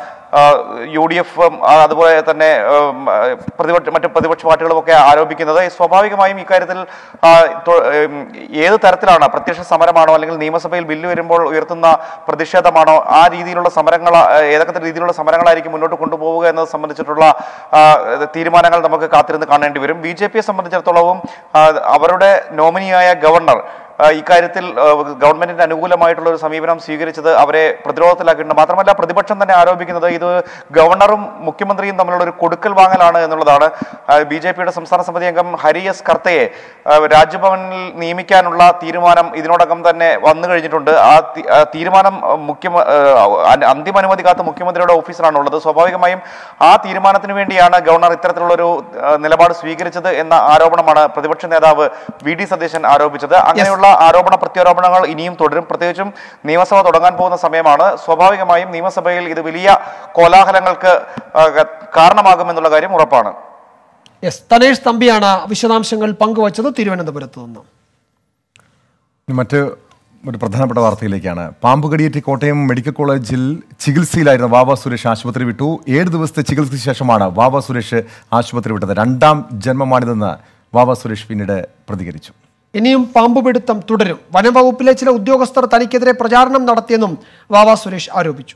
യു ഡി എഫ് അതുപോലെ തന്നെ ഉം, ആ, പ്രതിപക്ഷ മറ്റു പ്രതിപക്ഷ പാർട്ടികളും ഒക്കെ ആരോപിക്കുന്നത് സ്വാഭാവികമായും ഇക്കാര്യത്തിൽ ആ, തൊ- ഉം, ഏത് തരത്തിലാണ് പ്രത്യക്ഷ സമരമാണോ അല്ലെങ്കിൽ നിയമസഭയിൽ ബില്ല് വരുമ്പോൾ ഉയർത്തുന്ന പ്രതിഷേധമാണോ ആ രീതിയിലുള്ള സമരങ്ങൾ ആ, ഏതൊക്കെ രീതിയിലുള്ള സമരങ്ങളായിരിക്കും മുന്നോട്ട് കൊണ്ടുപോവുക എന്നത് സംബന്ധിച്ചിട്ടുള്ള ആ, തീരുമാനങ്ങൾ നമുക്ക് കാത്തിരുന്ന് കാണേണ്ടി വരും ബി ജെ പിയെ സംബന്ധിച്ചിടത്തോളവും ആ, അവരുടെ നോമിനിയായ ഗവർണർ ആ, ഇക്കാര്യത്തിൽ ആ, ഗവൺമെന്റിന് അനുകൂലമായിട്ടുള്ള ഒരു സമീപനം സ്വീകരിച്ചത് അവരെ പ്രതിരോധത്തിലാക്കിയിട്ടുണ്ട് മാത്രമല്ല പ്രതിപക്ഷം തന്നെ ആരോപിക്കുന്നത് ഇത് ഗവർണറും മുഖ്യമന്ത്രിയും തമ്മിലുള്ള ഒരു കൊടുക്കൽ വാങ്ങലാണ് എന്നുള്ളതാണ് ബി ജെ പിയുടെ സംസ്ഥാന സമിതി അംഗം ഹരി എസ് കർത്തയെ ആ, രാജ്ഭവനിൽ നിയമിക്കാനുള്ള തീരുമാനം ഇതിനോടകം തന്നെ വന്നു കഴിഞ്ഞിട്ടുണ്ട് ആ തി- ആ തീരുമാനം ആ, മുഖ്യ അന്തിമ അനുമതി കാത്ത് മുഖ്യമന്ത്രിയുടെ ഓഫീസിലാണ് ഉള്ളത് സ്വാഭാവികമായും ആ തീരുമാനത്തിന് വേണ്ടിയാണ് ഗവർണർ ഇത്തരത്തിലുള്ളൊരു ആ, നിലപാട് സ്വീകരിച്ചത് എന്ന ആരോപണമാണ് പ്രതിപക്ഷ നേതാവ് വി ഡി സതീശൻ ആരോപിച്ചത് അങ്ങനെയുള്ള ആരോപണ പ്രത്യാരോപണങ്ങൾ ഇനിയും തുടരും പ്രത്യേകിച്ചും നിയമസഭ തുടങ്ങാൻ പോകുന്ന സമയമാണ് സ്വാഭാവികമായും നിയമസഭയിൽ ഇത് വലിയ കോലാഹലങ്ങൾക്ക് ആ, കാരണമാകുമെന്നുള്ള കാര്യം ഉറപ്പാണ് യെസ് തനേഷ് തമ്പിയാണ് വിശദാംശങ്ങൾ പങ്കുവച്ചത് തിരുവനന്തപുരത്ത് നിന്ന് ഇനി മറ്റ് ഒരു പ്രധാനപ്പെട്ട വാർത്തയിലേക്കാണ് പാമ്പ് കടിയേറ്റ് കോട്ടയം മെഡിക്കൽ കോളേജിൽ ചികിത്സയിലായിരുന്ന വാവ സുരേഷ് ആശുപത്രി വിട്ടു ഏഴ് ദിവസത്തെ ചികിത്സയ്ക്ക് ശേഷമാണ് വാവ സുരേഷ് ആശുപത്രി വിട്ടത് രണ്ടാം ജന്മമാണിതെന്ന് വാവ സുരേഷ് പിന്നീട് പ്രതികരിച്ചു ഇനിയും പാമ്പുപിടുത്തം തുടരും വനംവകുപ്പിലെ ചില ഉദ്യോഗസ്ഥർ തനിക്കെതിരെ പ്രചാരണം നടത്തിയെന്നും വാവ സുരേഷ് ആരോപിച്ചു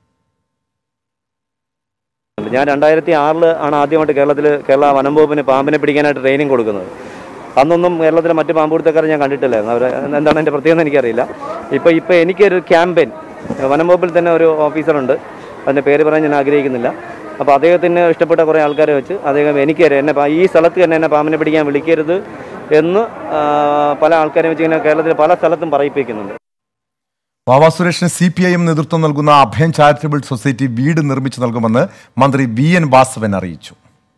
ഞാൻ രണ്ടായിരത്തി ആറിൽ ആണ് ആദ്യമായിട്ട് കേരളത്തിൽ കേരള വനം വകുപ്പിന് പാമ്പിനെ പിടിക്കാനായിട്ട് ട്രെയിനിങ് കൊടുക്കുന്നത് അന്നൊന്നും കേരളത്തിലെ മറ്റ് പാമ്പുപിടുത്തക്കാരെ ഞാൻ കണ്ടിട്ടില്ലായിരുന്നു അവർ എന്താണ് എൻ്റെ പ്രത്യേകത എനിക്കറിയില്ല ഇപ്പോൾ ഇപ്പോൾ എനിക്കൊരു ക്യാമ്പയിൻ വനം വകുപ്പിൽ തന്നെ ഒരു ഓഫീസറുണ്ട് അതിൻ്റെ പേര് പറയാൻ ഞാൻ ആഗ്രഹിക്കുന്നില്ല അപ്പോൾ അദ്ദേഹത്തിന് ഇഷ്ടപ്പെട്ട കുറേ ആൾക്കാരെ വെച്ച് അദ്ദേഹം എനിക്ക് എന്നെ പാ- ഈ സ്ഥലത്ത് തന്നെ എന്നെ പാമ്പിനെ പിടിക്കാൻ വിളിക്കരുത് എന്ന് ആ, പല ആൾക്കാരെ വെച്ച് ഇങ്ങനെ കേരളത്തിൽ പല സ്ഥലത്തും പറയിപ്പിക്കുന്നുണ്ട് വാവ സുരേഷിന് സി പി ഐ എം നേതൃത്വം നൽകുന്ന അഭയം ചാരിറ്റബിൾ സൊസൈറ്റി വീട് നിർമ്മിച്ചു നൽകുമെന്ന് മന്ത്രി വി എൻ വാസവൻ അറിയിച്ചു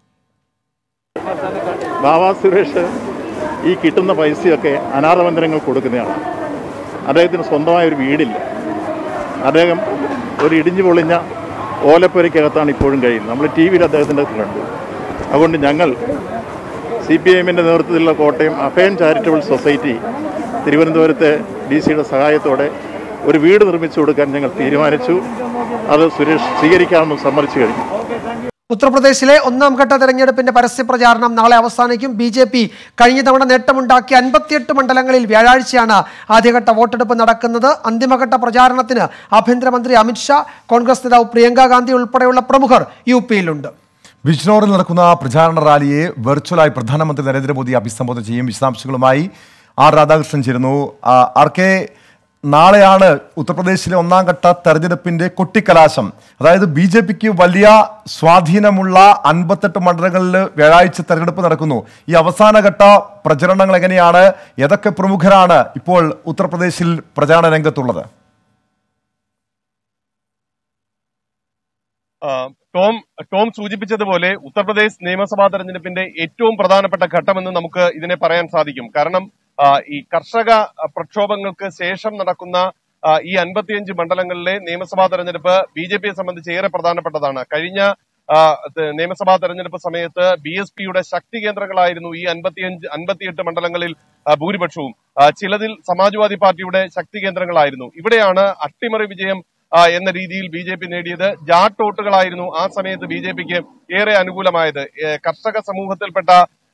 ബാബാ സുരേഷ് ഈ കിട്ടുന്ന പൈസയൊക്കെ അനാഥമന്ദിരങ്ങൾ കൊടുക്കുന്നതാണ് അദ്ദേഹത്തിന് സ്വന്തമായ ഒരു വീടില്ല അദ്ദേഹം ഒരു ഇടിഞ്ഞു പൊളിഞ്ഞ ഓലപ്പുരയ്ക്കകത്താണ് ഇപ്പോഴും കഴിയുന്നത് നമ്മൾ ടി വിയിൽ അദ്ദേഹത്തിൻ്റെ കണ്ടു അതുകൊണ്ട് ഞങ്ങൾ സി പി ഐ എമ്മിൻ്റെ നേതൃത്വത്തിലുള്ള കോട്ടയം അഭയൻ ചാരിറ്റബിൾ സൊസൈറ്റി തിരുവനന്തപുരത്തെ ഡി സിയുടെ സഹായത്തോടെ ഒരു വീട് നിർമ്മിച്ചു കൊടുക്കാൻ ഞങ്ങൾ തീരുമാനിച്ചു അത് സുരേഷ് സ്വീകരിക്കാമെന്ന് സമ്മതിച്ചു കഴിഞ്ഞു ഉത്തർപ്രദേശിലെ ഒന്നാം ഘട്ട തെരഞ്ഞെടുപ്പിന്റെ പരസ്യ പ്രചാരണം നാളെ അവസാനിക്കും ബി ജെ പി കഴിഞ്ഞ തവണ നേട്ടമുണ്ടാക്കിയ അൻപത്തിയെട്ട് മണ്ഡലങ്ങളിൽ വ്യാഴാഴ്ചയാണ് ആദ്യഘട്ട വോട്ടെടുപ്പ് നടക്കുന്നത് അന്തിമഘട്ട പ്രചാരണത്തിന് ആഭ്യന്തരമന്ത്രി അമിത്ഷാ കോൺഗ്രസ് നേതാവ് പ്രിയങ്ക ഗാന്ധി ഉൾപ്പെടെയുള്ള പ്രമുഖർ യു പിയിലുണ്ട് ബിജ്നോറിൽ നടക്കുന്ന പ്രചാരണ റാലിയെ വെർച്വലായി പ്രധാനമന്ത്രി നരേന്ദ്രമോദി അഭിസംബോധന ചെയ്യും വിശദാംശങ്ങളുമായി ആർ രാധാകൃഷ്ണൻ ചേരുന്നു ആ, ആർ കെ നാളെയാണ് ഉത്തർപ്രദേശിലെ ഒന്നാം ഘട്ട തെരഞ്ഞെടുപ്പിന്റെ കൊട്ടിക്കലാശം അതായത് ബി ജെ പിക്ക് വലിയ സ്വാധീനമുള്ള അൻപത്തെട്ട് മണ്ഡലങ്ങളിൽ വ്യാഴാഴ്ച തെരഞ്ഞെടുപ്പ് നടക്കുന്നു ഈ അവസാനഘട്ട പ്രചരണങ്ങൾ എങ്ങനെയാണ് ഏതൊക്കെ പ്രമുഖരാണ് ഇപ്പോൾ ഉത്തർപ്രദേശിൽ പ്രചാരണ രംഗത്തുള്ളത് ആ, ടോം ടോം സൂചിപ്പിച്ചതുപോലെ ഉത്തർപ്രദേശ് നിയമസഭാ തെരഞ്ഞെടുപ്പിന്റെ ഏറ്റവും പ്രധാനപ്പെട്ട ഘട്ടമെന്ന് നമുക്ക് ഇതിനെ പറയാൻ സാധിക്കും കാരണം ആ, ഈ കർഷക ആ, പ്രക്ഷോഭങ്ങൾക്ക് ശേഷം നടക്കുന്ന ആ, ഈ അൻപത്തിയഞ്ച് മണ്ഡലങ്ങളിലെ നിയമസഭാ തെരഞ്ഞെടുപ്പ് ബി ജെ പിയെ സംബന്ധിച്ച് ഏറെ പ്രധാനപ്പെട്ടതാണ് കഴിഞ്ഞ ആ, ത- നിയമസഭാ തെരഞ്ഞെടുപ്പ് സമയത്ത് ബി എസ് പിയുടെ ശക്തി കേന്ദ്രങ്ങളായിരുന്നു ഈ അൻപത്തിയഞ്ച് അൻപത്തിയെട്ട് മണ്ഡലങ്ങളിൽ ആ, ഭൂരിപക്ഷവും ആ, ചിലതിൽ സമാജ്വാദി പാർട്ടിയുടെ ശക്തി കേന്ദ്രങ്ങളായിരുന്നു ഇവിടെയാണ് അട്ടിമറി വിജയം ആ, എന്ന രീതിയിൽ ബി ജെ പി നേടിയത് ജാട്ട് വോട്ടുകളായിരുന്നു ആ സമയത്ത് ബി ജെ പിക്ക് ഏറെ അനുകൂലമായത് ഏ, കർഷക സമൂഹത്തിൽപ്പെട്ട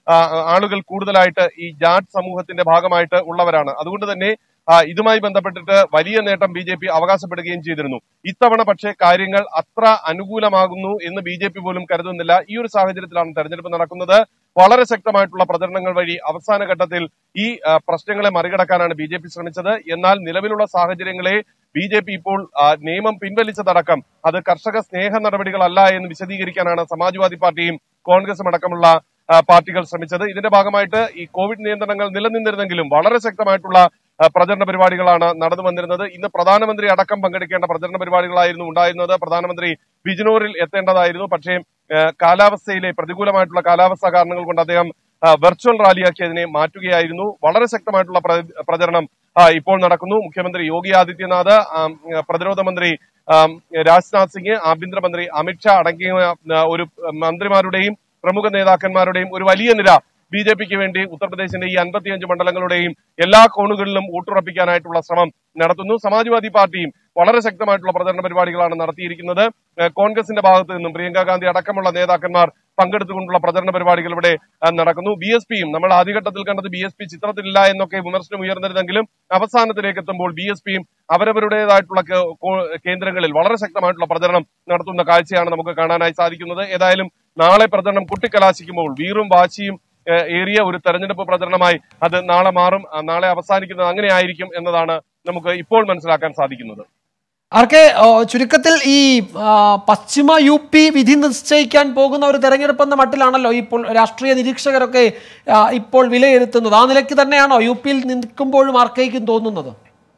ആ, ആളുകൾ കൂടുതലായിട്ട് ഈ ജാട്ട് സമൂഹത്തിന്റെ ഭാഗമായിട്ട് ഉള്ളവരാണ് അതുകൊണ്ട് തന്നെ ആ, ഇതുമായി ബന്ധപ്പെട്ടിട്ട് വലിയ നേട്ടം ബി ജെ പി അവകാശപ്പെടുകയും ചെയ്തിരുന്നു ഇത്തവണ പക്ഷേ കാര്യങ്ങൾ അത്ര അനുകൂലമാകുന്നു എന്ന് ബി ജെ പി പോലും കരുതുന്നില്ല ഈ ഒരു സാഹചര്യത്തിലാണ് തെരഞ്ഞെടുപ്പ് നടക്കുന്നത് വളരെ ശക്തമായിട്ടുള്ള പ്രചരണങ്ങൾ വഴി അവസാന ഘട്ടത്തിൽ ഈ ആ, പ്രശ്നങ്ങളെ മറികടക്കാനാണ് ബി ജെ പി ശ്രമിച്ചത് എന്നാൽ നിലവിലുള്ള സാഹചര്യങ്ങളെ ബി ജെ പി ഇപ്പോൾ ആ, നിയമം പിൻവലിച്ചതടക്കം അത് കർഷക സ്നേഹ നടപടികളല്ല എന്ന് വിശദീകരിക്കാനാണ് സമാജ്വാദി പാർട്ടിയും കോൺഗ്രസും അടക്കമുള്ള ആ, പാർട്ടികൾ ശ്രമിച്ചത് ഇതിന്റെ ഭാഗമായിട്ട് ഈ കോവിഡ് നിയന്ത്രണങ്ങൾ നിലനിന്നിരുന്നെങ്കിലും വളരെ ശക്തമായിട്ടുള്ള ആ, പ്രചരണ പരിപാടികളാണ് നടന്നു വന്നിരുന്നത് ഇന്ന് പ്രധാനമന്ത്രി അടക്കം പങ്കെടുക്കേണ്ട പ്രചരണ പരിപാടികളായിരുന്നു ഉണ്ടായിരുന്നത് പ്രധാനമന്ത്രി ബിജ്നോറിൽ എത്തേണ്ടതായിരുന്നു പക്ഷേ ആ, കാലാവസ്ഥയിലെ പ്രതികൂലമായിട്ടുള്ള കാലാവസ്ഥാ കാരണങ്ങൾ കൊണ്ട് അദ്ദേഹം ആ, വെർച്വൽ റാലിയാക്കി അതിനെ മാറ്റുകയായിരുന്നു വളരെ ശക്തമായിട്ടുള്ള പ്ര- പ്രചരണം ആ, ഇപ്പോൾ നടക്കുന്നു മുഖ്യമന്ത്രി യോഗി ആദിത്യനാഥ് ആ, പ്രതിരോധ മന്ത്രി ആ, രാജ്നാഥ് സിംഗ് ആഭ്യന്തരമന്ത്രി അമിത്ഷാ അടങ്ങിയ ആ, ഒരു മന്ത്രിമാരുടെയും പ്രമുഖ നേതാക്കന്മാരുടെയും ഒരു വലിയ നിര ബി ജെ പിക്ക് വേണ്ടി ഉത്തർപ്രദേശിന്റെ ഈ അൻപത്തിയഞ്ച് മണ്ഡലങ്ങളുടെയും എല്ലാ കോണുകളിലും വോട്ടുറപ്പിക്കാനായിട്ടുള്ള ശ്രമം നടത്തുന്നു സമാജ്വാദി പാർട്ടിയും വളരെ ശക്തമായിട്ടുള്ള പ്രചരണ പരിപാടികളാണ് നടത്തിയിരിക്കുന്നത് ഏഹ് കോൺഗ്രസിന്റെ ഭാഗത്തു നിന്നും പ്രിയങ്ക ഗാന്ധി അടക്കമുള്ള നേതാക്കന്മാർ പങ്കെടുത്തുകൊണ്ടുള്ള പ്രചരണ പരിപാടികൾ ഇവിടെ ആ, നടക്കുന്നു ബി എസ് പിയും നമ്മൾ ആദ്യഘട്ടത്തിൽ കണ്ടത് ബി എസ് പി ചിത്രത്തിലില്ല എന്നൊക്കെ വിമർശനം ഉയർന്നിരുന്നെങ്കിലും അവസാനത്തിലേക്ക് എത്തുമ്പോൾ ബി എസ് പിയും അവരവരുടേതായിട്ടുള്ള കേ- കോ- കേന്ദ്രങ്ങളിൽ വളരെ ശക്തമായിട്ടുള്ള പ്രചരണം നടത്തുന്ന കാഴ്ചയാണ് നമുക്ക് കാണാനായി സാധിക്കുന്നത് ഏതായാലും നാളെ പ്രചരണം കുട്ടിക്കലാശിക്കുമ്പോൾ വീറും വാശിയും ഏഹ്, ഏറിയ ഒരു തെരഞ്ഞെടുപ്പ് പ്രചരണമായി അത് നാളെ മാറും ആ, നാളെ അവസാനിക്കുന്നത് അങ്ങനെ ആയിരിക്കും എന്നതാണ് നമുക്ക് ഇപ്പോൾ മനസ്സിലാക്കാൻ സാധിക്കുന്നത് ആർ കെ ഓ, ചുരുക്കത്തിൽ ഈ ആ, പശ്ചിമ യു പി വിധി നിശ്ചയിക്കാൻ പോകുന്ന ഒരു തെരഞ്ഞെടുപ്പ് എന്ന മട്ടിലാണല്ലോ ഇപ്പോൾ രാഷ്ട്രീയ നിരീക്ഷകരൊക്കെ ആ, ഇപ്പോൾ വിലയിരുത്തുന്നത് ആ നിലയ്ക്ക് തന്നെയാണോ യു പിയിൽ നിൽക്കുമ്പോഴും ആർ കെയ്ക്കും തോന്നുന്നത്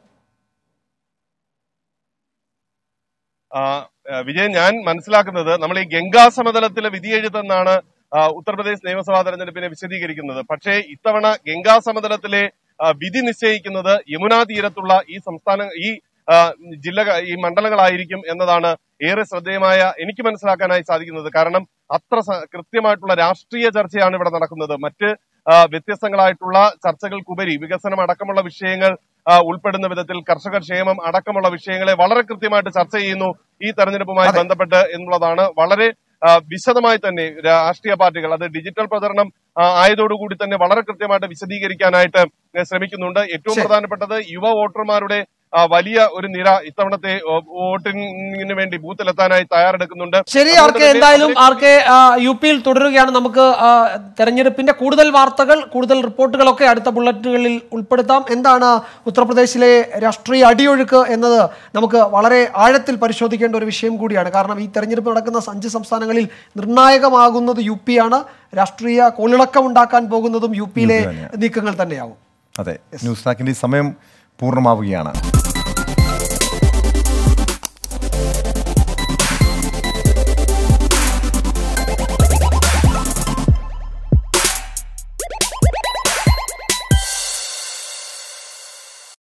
ആ, ആ, വിജയൻ ഞാൻ മനസ്സിലാക്കുന്നത് നമ്മൾ ഈ ഗംഗാ സമതലത്തിലെ വിധിയെഴുത്തെന്നാണ് ആ, ഉത്തർപ്രദേശ് നിയമസഭാ തെരഞ്ഞെടുപ്പിനെ വിശദീകരിക്കുന്നത് പക്ഷേ ഇത്തവണ ഗംഗാ സമതലത്തിലെ ആ, വിധി നിശ്ചയിക്കുന്നത് യമുനാ തീരത്തുള്ള ഈ സംസ്ഥാന ഈ ആ, ജില്ല ഈ മണ്ഡലങ്ങളായിരിക്കും എന്നതാണ് ഏറെ ശ്രദ്ധേയമായ എനിക്ക് മനസ്സിലാക്കാനായി സാധിക്കുന്നത് കാരണം അത്ര സ- കൃത്യമായിട്ടുള്ള രാഷ്ട്രീയ ചർച്ചയാണ് ഇവിടെ നടക്കുന്നത് മറ്റ് ആ, വ്യത്യസ്തങ്ങളായിട്ടുള്ള ചർച്ചകൾക്കുപരി വികസനം അടക്കമുള്ള വിഷയങ്ങൾ ആ, ഉൾപ്പെടുന്ന വിധത്തിൽ കർഷക ക്ഷേമം അടക്കമുള്ള വിഷയങ്ങളെ വളരെ കൃത്യമായിട്ട് ചർച്ച ചെയ്യുന്നു ഈ തെരഞ്ഞെടുപ്പുമായി ബന്ധപ്പെട്ട് എന്നുള്ളതാണ് വളരെ ആ, വിശദമായി തന്നെ രാഷ്ട്രീയ പാർട്ടികൾ അത് ഡിജിറ്റൽ പ്രചരണം ആ, ആയതോടുകൂടി തന്നെ വളരെ കൃത്യമായിട്ട് വിശദീകരിക്കാനായിട്ട് ഏ, ശ്രമിക്കുന്നുണ്ട് ഏറ്റവും പ്രധാനപ്പെട്ടത് യുവ വോട്ടർമാരുടെ ആ, വലിയ ഒരു നിര ഇത്തവണത്തെ ഓ, വോട്ടിങ്ങിന് വേണ്ടി ബൂത്തിലെത്താനായി തയ്യാറെടുക്കുന്നുണ്ട് ശരി ആർ കെ എന്തായാലും ആർ കെ ആ, യു പിയിൽ തുടരുകയാണ് നമുക്ക് ആ, തെരഞ്ഞെടുപ്പിന്റെ കൂടുതൽ വാർത്തകൾ കൂടുതൽ റിപ്പോർട്ടുകളൊക്കെ അടുത്ത ബുള്ളറ്റുകളിൽ ഉൾപ്പെടുത്താം എന്താണ് ഉത്തർപ്രദേശിലെ രാഷ്ട്രീയ അടിയൊഴുക്ക് എന്നത് നമുക്ക് വളരെ ആഴത്തിൽ പരിശോധിക്കേണ്ട ഒരു വിഷയം കൂടിയാണ് കാരണം ഈ തെരഞ്ഞെടുപ്പ് നടക്കുന്ന അഞ്ച് സംസ്ഥാനങ്ങളിൽ നിർണായകമാകുന്നത് യു പി ആണ് രാഷ്ട്രീയ കോളിളക്കം ഉണ്ടാക്കാൻ പോകുന്നതും യു പിയിലെ തന്നെയാണ്. നീക്കങ്ങൾ തന്നെയാവും അതെ ന്യൂസ് ടാക്കിന്റെ ഈ സമയം പൂർണ്ണമാവുകയാണ്